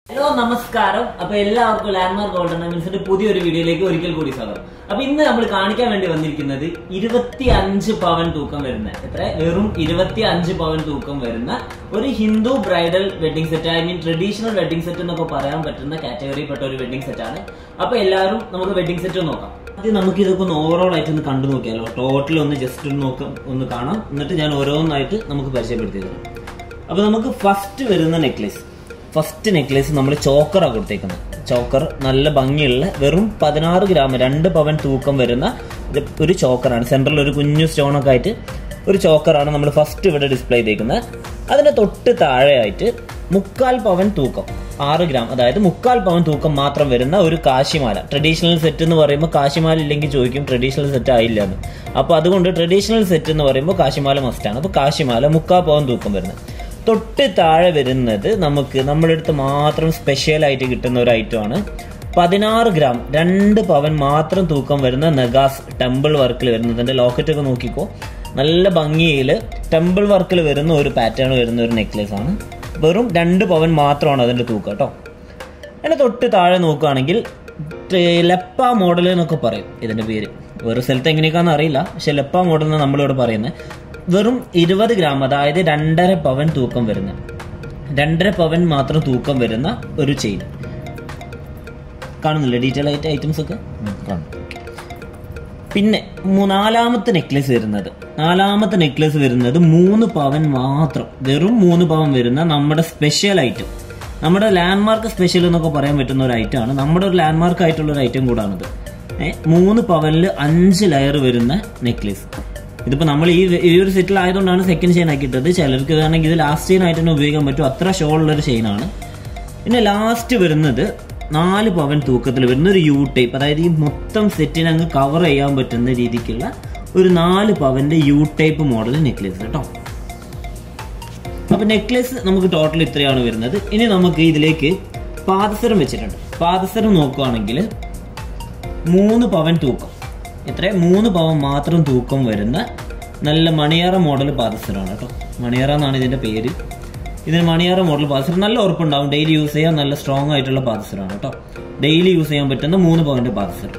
hello നമസ്കാരം അപ്പൊ എല്ലാവർക്കും ലാൻഡ്മാർക്ക് ഗോൾഡൻ ഡയമണ്ട്സിന്റെ പുതിയൊരു വീഡിയോയിലേക്ക് ഒരിക്കൽ കൂടി സ്വാഗതം അപ്പൊ ഇന്ന് നമ്മൾ കാണിക്കാൻ വേണ്ടി വന്നിരിക്കുന്നത് ഇരുപത്തി അഞ്ച് പവൻ തൂക്കം വരുന്ന എത്ര വെറും ഇരുപത്തി അഞ്ച് പവൻ തൂക്കം വരുന്ന ഒരു Hindu bridal wedding set I mean traditional wedding set എന്നൊക്കെ പറയാൻ പറ്റുന്ന കാറ്റഗറിയിൽപ്പെട്ട ഒരു വെഡിങ് സെറ്റ് ആണ് അപ്പൊ എല്ലാവരും നമുക്ക് വെഡിങ് സെറ്റ് നോക്കാം ആദ്യം നമുക്ക് ഇതൊക്കെ ഒന്ന് ഓവറോൾ ആയിട്ട് ഒന്ന് കണ്ടു നോക്കിയാലോ ടോട്ടൽ ഒന്ന് ജസ്റ്റ് ഒന്ന് നോക്കാം ഒന്ന് കാണാം എന്നിട്ട് ഞാൻ ഓരോന്നായിട്ട് നമുക്ക് പരിചയപ്പെടുത്തി തരാം അപ്പൊ നമുക്ക് ഫസ്റ്റ് വരുന്ന നെക്ലേസ് ഫസ്റ്റ് നെക്ലേസ് നമ്മൾ ചോക്കറാണ് കൊടുത്തേക്കുന്നത് ചോക്കർ നല്ല ഭംഗിയുള്ള വെറും പതിനാറ് ഗ്രാം രണ്ട് പവൻ തൂക്കം വരുന്ന ഒരു- ഒരു ചോക്കറാണ് സെൻട്രൽ ഒരു കുഞ്ഞു സ്റ്റോണൊക്കെ ആയിട്ട് ഒരു ചോക്കറാണ് നമ്മൾ ഫസ്റ്റ് ഇവിടെ ഡിസ്പ്ലേ ചെയ്തേക്കുന്നത് അതിന് തൊട്ട് താഴെയായിട്ട് മുക്കാൽ പവൻ തൂക്കം ആറ് ഗ്രാം അതായത് മുക്കാൽ പവൻ തൂക്കം മാത്രം വരുന്ന ഒരു കാശിമാല ട്രഡീഷണൽ സെറ്റ് എന്ന് പറയുമ്പോൾ കാശിമാല ഇല്ലെങ്കിൽ ചോദിക്കും ട്രഡീഷണൽ സെറ്റ് ആയില്ല എന്ന് അപ്പോൾ അതുകൊണ്ട് ട്രഡീഷണൽ സെറ്റ് എന്ന് പറയുമ്പോൾ കാശിമാല മസ്റ്റാണ് അപ്പോൾ കാശിമാല മുക്കാൽ പവൻ തൂക്കം വരുന്നത് തൊട്ട് താഴെ വരുന്നത് നമുക്ക് നമ്മുടെ അടുത്ത് മാത്രം സ്പെഷ്യൽ ആയിട്ട് കിട്ടുന്ന ഒരു ഐറ്റം ആണ് പതിനാറ് ഗ്രാം രണ്ട് പവൻ മാത്രം തൂക്കം വരുന്ന നെഗാസ് ടെമ്പിൾ വർക്കിൽ വരുന്നതിന്റെ ലോക്കറ്റ് ഒക്കെ നോക്കിക്കോ നല്ല ഭംഗിയിൽ ടെമ്പിൾ വർക്കിൽ വരുന്ന ഒരു പാറ്റേൺ വരുന്ന ഒരു നെക്ലേസ് ആണ് വെറും രണ്ട് പവൻ മാത്രമാണ് അതിന്റെ തൂക്കം കേട്ടോ അതിന് തൊട്ട് താഴെ നോക്കുകയാണെങ്കിൽ ടെ- ലെപ്പ മോഡൽ എന്നൊക്കെ പറയും ഇതിന്റെ പേര് വേറെ സ്ഥലത്ത് എങ്ങനെയൊക്കെയാണെന്ന് അറിയില്ല പക്ഷെ ലെപ്പ മോഡൽ എന്ന് നമ്മളിവിടെ പറയുന്നത് വെറും ഇരുപത് ഗ്രാം അതായത് രണ്ടര പവൻ തൂക്കം വരുന്ന രണ്ടര പവൻ മാത്രം തൂക്കം വരുന്ന ഒരു ചെയിൻ കാണുന്നില്ല ഡീറ്റെയിൽ ആയിട്ട് ഐറ്റംസ് ഒക്കെ കാണും പിന്നെ മൂ- നാലാമത്തെ നെക്ലേസ് വരുന്നത് നാലാമത്തെ നെക്ലേസ് വരുന്നത് മൂന്ന് പവൻ മാത്രം വെറും മൂന്ന് പവൻ വരുന്ന നമ്മുടെ സ്പെഷ്യൽ ഐറ്റം നമ്മുടെ ലാൻഡ്മാർക്ക് സ്പെഷ്യൽ എന്നൊക്കെ പറയാൻ പറ്റുന്ന ഒരു ഐറ്റം ആണ് നമ്മുടെ ഒരു ലാൻഡ്മാർക്ക് ആയിട്ടുള്ള ഒരു ഐറ്റം കൂടാണിത് ഏഹ് മൂന്ന് പവനിൽ അഞ്ച് ലെയർ വരുന്ന നെക്ലേസ് ഇതിപ്പോ നമ്മൾ ഈ ഈ ഒരു സെറ്റിൽ ആയതുകൊണ്ടാണ് സെക്കൻഡ് ചെയിൻ ആക്കിയിട്ടത് ചിലർക്ക് വേണമെങ്കിൽ ഇത് ലാസ്റ്റ് ചെയിൻ ആയിട്ട് തന്നെ ഉപയോഗിക്കാൻ പറ്റും അത്ര ഷോ ഉള്ള ഒരു ചെയിനാണ് പിന്നെ ലാസ്റ്റ് വരുന്നത് നാല് പവൻ തൂക്കത്തിൽ വരുന്ന ഒരു യു ടൈപ്പ് അതായത് ഈ മൊത്തം സെറ്റിനെ അങ്ങ് കവർ ചെയ്യാൻ പറ്റുന്ന രീതിക്കുള്ള ഒരു നാല് പവന്റെ യു ടൈപ്പ് മോഡൽ നെക്ലേസ് കേട്ടോ അപ്പൊ നെക്ലേസ് നമുക്ക് ടോട്ടൽ ഇത്രയാണ് വരുന്നത് ഇനി നമുക്ക് ഇതിലേക്ക് പാദസരം വെച്ചിട്ടുണ്ട് പാദസരം നോക്കുകയാണെങ്കിൽ മൂന്ന് പവൻ തൂക്കം എത്ര മൂന്ന് പവൻ മാത്രം തൂക്കം വരുന്ന നല്ല മണിയാറ മോഡൽ പാദസരമാണ് കേട്ടോ മണിയാറ എന്നാണ് ഇതിന്റെ പേര് ഇതിന് മണിയാറ മോഡൽ പാദസരം നല്ല ഉറപ്പുണ്ടാവും ഡെയിലി യൂസ് ചെയ്യാൻ നല്ല സ്ട്രോങ് ആയിട്ടുള്ള പാദസരമാണ് കേട്ടോ ഡെയിലി യൂസ് ചെയ്യാൻ പറ്റുന്ന മൂന്ന് പവന്റെ പാദസരം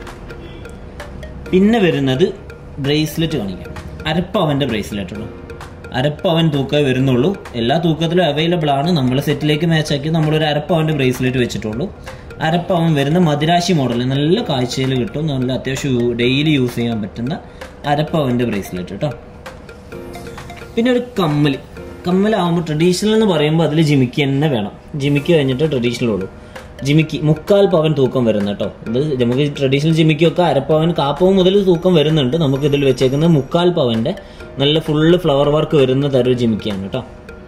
പിന്നെ വരുന്നത് ബ്രേസ്ലെറ്റ് കാണിക്കാം അരപ്പവന്റെ ബ്രേസ്ലെറ്റ് ഉള്ളൂ അരപ്പവൻ തൂക്കമേ വരുന്നുള്ളൂ എല്ലാ തൂക്കത്തിലും അവൈലബിൾ ആണ് നമ്മൾ സെറ്റിലേക്ക് മാച്ച് ആക്കി നമ്മളൊരു അരപ്പവന്റെ ബ്രേസ്ലെറ്റ് വെച്ചിട്ടുള്ളൂ അരപ്പവൻ വരുന്ന മദിരാശി മോഡൽ നല്ല കാഴ്ചയിൽ കിട്ടും നല്ല അത്യാവശ്യം ഡെയിലി യൂസ് ചെയ്യാൻ പറ്റുന്ന അരപ്പവന്റെ ബ്രേസ്ലെറ്റ് കേട്ടോ പിന്നെ ഒരു കമ്മൽ കമ്മലാവുമ്പോൾ ട്രഡീഷണൽ എന്ന് പറയുമ്പോൾ അതിൽ ജിമിക്ക് തന്നെ വേണം ജിമിക്ക് കഴിഞ്ഞിട്ട് ട്രഡീഷണൽ ഉള്ളൂ ജിമിക്ക് മുക്കാൽ പവൻ തൂക്കം വരുന്ന കേട്ടോ ഇത് നമുക്ക് ട്രഡീഷണൽ ജിമിക്കൊക്കെ അരപ്പവൻ കാപ്പവും മുതൽ തൂക്കം വരുന്നുണ്ട് നമുക്ക് ഇതിൽ വെച്ചേക്കുന്നത് മുക്കാൽ പവന്റെ നല്ല ഫുള്ള് ഫ്ലവർ വർക്ക് വരുന്ന തരം ജിമിക്കാണ് കേട്ടോ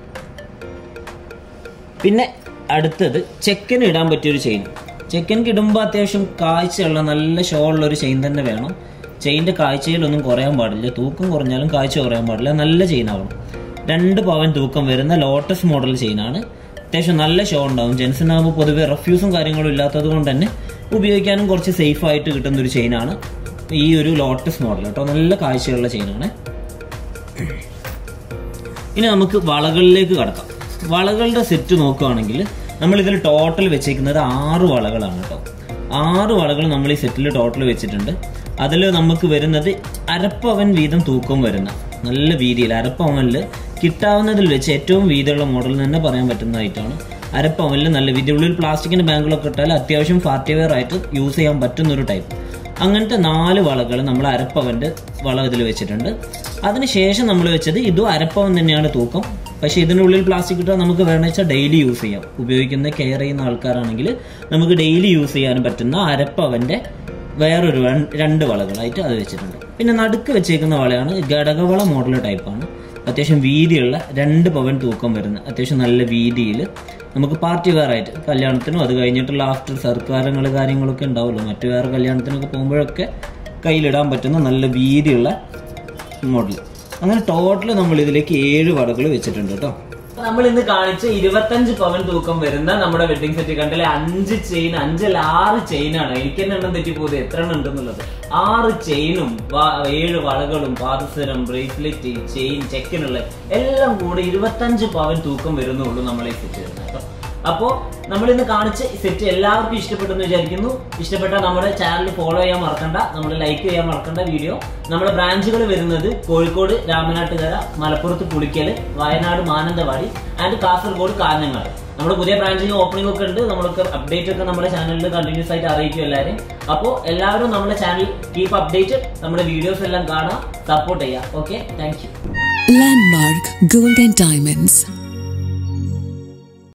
പിന്നെ അടുത്തത് ചെക്കന് ഇടാൻ പറ്റിയൊരു ചെയിൻ ചെക്കൻക്ക് ഇടുമ്പോൾ അത്യാവശ്യം കാഴ്ചയുള്ള നല്ല ഷോ ഉള്ള ഒരു ചെയിൻ തന്നെ വേണം ചെയിൻ്റെ കാഴ്ചയിലൊന്നും കുറയാൻ പാടില്ല തൂക്കം കുറഞ്ഞാലും കാഴ്ച കുറയാൻ പാടില്ല നല്ല ചെയിൻ ആവണം രണ്ട് പവൻ തൂക്കം വരുന്ന ലോട്ടസ് മോഡൽ ചെയിനാണ് അത്യാവശ്യം നല്ല ഷോ ഉണ്ടാവും ജെൻസിനാകുമ്പോൾ പൊതുവെ റഫ്യൂസും കാര്യങ്ങളും ഇല്ലാത്തത് കൊണ്ട് തന്നെ ഉപയോഗിക്കാനും കുറച്ച് സേഫ് ആയിട്ട് കിട്ടുന്ന ഒരു ചെയിനാണ് ഈ ഒരു ലോട്ടസ് മോഡൽ കേട്ടോ നല്ല കാഴ്ചയുള്ള ചെയിനാണ് ഇനി നമുക്ക് വളകളിലേക്ക് കടക്കാം വളകളുടെ സെറ്റ് നോക്കുകയാണെങ്കിൽ നമ്മൾ ഇതിൽ ടോട്ടൽ വെച്ചേക്കുന്നത് ആറ് വളകളാണ് കേട്ടോ ആറ് വളകൾ നമ്മൾ ഈ സെറ്റിൽ ടോട്ടൽ വെച്ചിട്ടുണ്ട് അതിൽ നമുക്ക് വരുന്നത് അരപ്പവൻ വീതം തൂക്കം വരുന്ന നല്ല വീതിയിൽ അരപ്പവനിൽ കിട്ടാവുന്നതിൽ വെച്ച് ഏറ്റവും വീതിയുള്ള മോഡൽ തന്നെ പറയാൻ പറ്റുന്നതായിട്ടാണ് അരപ്പവനിൽ നല്ല വീതി ഉള്ളിൽ പ്ലാസ്റ്റിക്കിന്റെ ബാങ്കിലൊക്കെ ഇട്ടാൽ അത്യാവശ്യം പാർട്ടി വെയർ ആയിട്ട് യൂസ് ചെയ്യാൻ പറ്റുന്ന ഒരു ടൈപ്പ് അങ്ങനത്തെ നാല് വളകൾ നമ്മൾ അരപ്പവന്റെ വള ഇതിൽ വെച്ചിട്ടുണ്ട് അതിനുശേഷം നമ്മൾ വെച്ചത് ഇതും അരപ്പവൻ തന്നെയാണ് തൂക്കം പക്ഷെ ഇതിനുള്ളിൽ പ്ലാസ്റ്റിക് ഇട്ടാൽ നമുക്ക് വേണമെന്ന് വെച്ചാൽ ഡെയിലി യൂസ് ചെയ്യാം ഉപയോഗിക്കുന്ന കെയർ ചെയ്യുന്ന ആൾക്കാരാണെങ്കിൽ നമുക്ക് ഡെയിലി യൂസ് ചെയ്യാനും പറ്റുന്ന അരപ്പവന്റെ വേറൊരു രൺ- രണ്ട് വളകളായിട്ട് അത് വെച്ചിട്ടുണ്ട് പിന്നെ നടുക്ക് വെച്ചേക്കുന്ന വളയാണ് ഘടകവള മോഡൽ ടൈപ്പാണ് അത്യാവശ്യം വീതിയുള്ള രണ്ട് പവൻ തൂക്കം വരുന്ന അത്യാവശ്യം നല്ല വീതിയിൽ നമുക്ക് പാർട്ടി വെയർ ആയിട്ട് കല്യാണത്തിനും അത് കഴിഞ്ഞിട്ടുള്ള ആഫ്റ്റർ സർക്കാരങ്ങൾ കാര്യങ്ങളൊക്കെ ഉണ്ടാവുമല്ലോ മറ്റു വേറെ കല്യാണത്തിനൊക്കെ പോകുമ്പോഴൊക്കെ കയ്യിലിടാൻ പറ്റുന്ന നല്ല വീതിയുള്ള മോഡൽ അങ്ങനെ ടോട്ടൽ നമ്മൾ ഇതിലേക്ക് ഏഴ് വടകൾ വെച്ചിട്ടുണ്ട് കേട്ടോ നമ്മൾ ഇന്ന് കാണിച്ച ഇരുപത്തഞ്ച് പവൻ തൂക്കം വരുന്ന നമ്മുടെ വെഡിങ് സെറ്റ് കണ്ടില്ലേ അഞ്ച് ചെയിൻ അഞ്ചല്ല ആറ് ചെയിനാണ് എനിക്ക് തന്നെ എണ്ണം തെറ്റിപ്പോയത് എത്ര എണ്ണം ഉണ്ടെന്നുള്ളത് ആറ് ചെയിനും ഏഴ് വളകളും പാദസരം ബ്രേസ്ലെറ്റ് ചെയിൻ ചെക്കിനുള്ള എല്ലാം കൂടെ ഇരുപത്തഞ്ച് പവൻ തൂക്കം വരുന്നുള്ളൂ നമ്മളെ സെറ്റ് വരുന്നത് കേട്ടോ അപ്പോൾ നമ്മൾ ഇന്ന് കാണിച്ച സെറ്റ് എല്ലാവർക്കും ഇഷ്ടപ്പെട്ടെന്ന് വിചാരിക്കുന്നു ഇഷ്ടപ്പെട്ട നമ്മുടെ ചാനൽ ഫോളോ ചെയ്യാൻ മറക്കണ്ട നമ്മൾ ലൈക്ക് ചെയ്യാൻ മറക്കണ്ട വീഡിയോ നമ്മുടെ ബ്രാഞ്ചുകൾ വരുന്നത് കോഴിക്കോട് രാമനാട്ടുകര മലപ്പുറത്ത് പുളിക്കല് വയനാട് മാനന്തവാടി ആൻഡ് കാസർഗോഡ് കാഞ്ഞങ്ങാട് നമ്മുടെ പുതിയ ബ്രാഞ്ചിന് ഓപ്പണിംഗ് ഒക്കെ ഉണ്ട് നമ്മളൊക്കെ അപ്ഡേറ്റ് ഒക്കെ നമ്മുടെ ചാനലിൽ കണ്ടിന്യൂസ് ആയിട്ട് അറിയിക്കും എല്ലാവരും അപ്പോൾ എല്ലാവരും നമ്മുടെ ചാനൽ കീപ്പ് അപ്ഡേറ്റഡ് നമ്മുടെ വീഡിയോസ് എല്ലാം കാണാം സപ്പോർട്ട് ചെയ്യാം okay thank you Landmark Gold and Diamonds,